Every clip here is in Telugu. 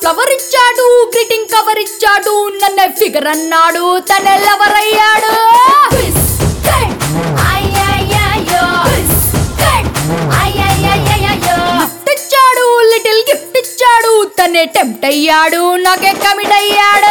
సవరిచ్చాడు గ్రీటింగ్ కవర్ ఇచ్చాడు నన్నే ఫిగర్ అన్నాడు తన లవరయ్యాడు గిఫ్ట్ ఇచ్చాడు లిటిల్ గిఫ్ట్ ఇచ్చాడు తనే టెంప్ట్ అయ్యాడు నాకే కమిట్ అయ్యాడు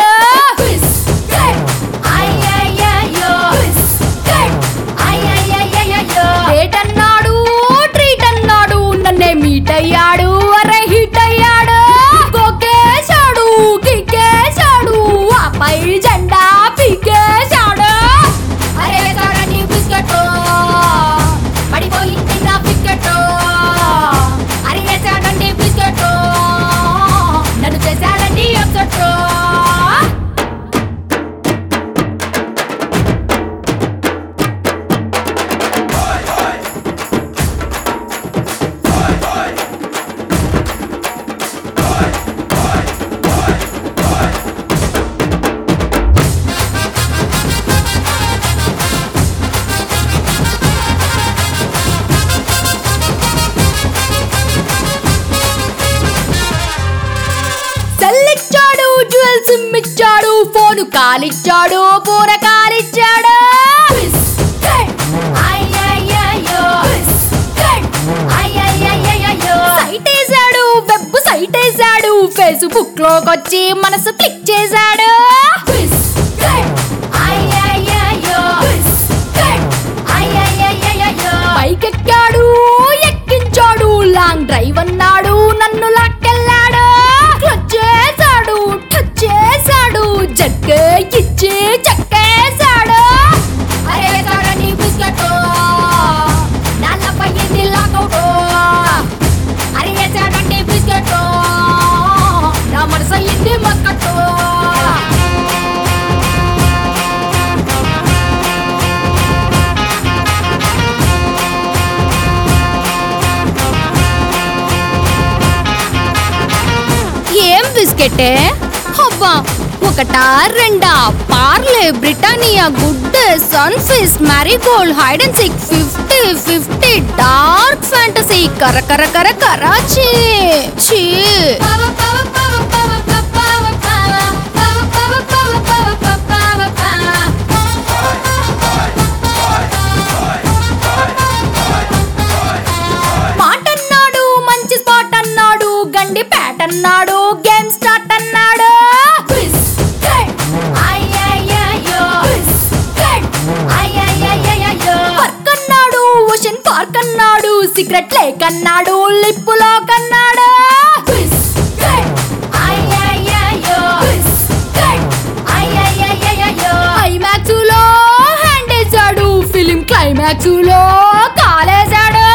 డేట్ అన్నాడు ట్రీట్ అన్నాడు నన్నే మీట్ అయ్యాడు అరే హిట్ అయ్యాడు కొక్కేశాడు కిక్కేశాడు ఆపై జెండా పీకేశాడు అరే చూడండి బిస్కెట్ పడిపోయింది నా బిస్కెట్ అరే వేసాడండి బిస్కెట్ నన్ను చేశాడండి అప్సెట్ సెల్లిచ్చాడు జ్యువెల్ సిమ్ ఇచ్చాడు ఫోను కాలిచ్చాడు పూర కాలిచ్చాడు సైట్ వేసాడు వెబ్ సైట్ వేసాడు ఫేస్బుక్ లోకి వచ్చి మనసు క్లిక్ చేశాడు పైకెక్కాడు ఎక్కించాడు లాంగ్ డ్రైవ్ అన్నాడు నన్ను లాక్కెళ్ళాడు క్లచ్ చేశాడు టచ్ చేశాడు జగ్గే ఇచ్చి చెక్కేశాడు అరే చూడండి బిస్కెట్ నాన్నపై ఇది లాకౌట్ అరే వేసాడండి బిస్కెట్ నా మనసు అయ్యింది మస్కట్టు ఏం బిస్కెటే అబ్బా ఒకటా రెండా Parle Britannia good Sunfeast Marigold hide and seek fifty fifty dark fantasy కర కర కర కరాచీ చీ మాట అన్నాడు మంచి స్పాట్ అన్నాడు గండి ప్యాట్ అన్నాడు గేమ్ స్టార్ట్ అన్నాడు వర్క్ అన్నాడు ఓషన్ పార్క్ అన్నాడు సిగరెట్ లేక్ అన్నాడు లిప్పులో కన్నాడు ఐమాక్స్ లో హ్యాండ్ వేసాడు ఫిలిం క్లైమాక్స్ లో కాలేశాడు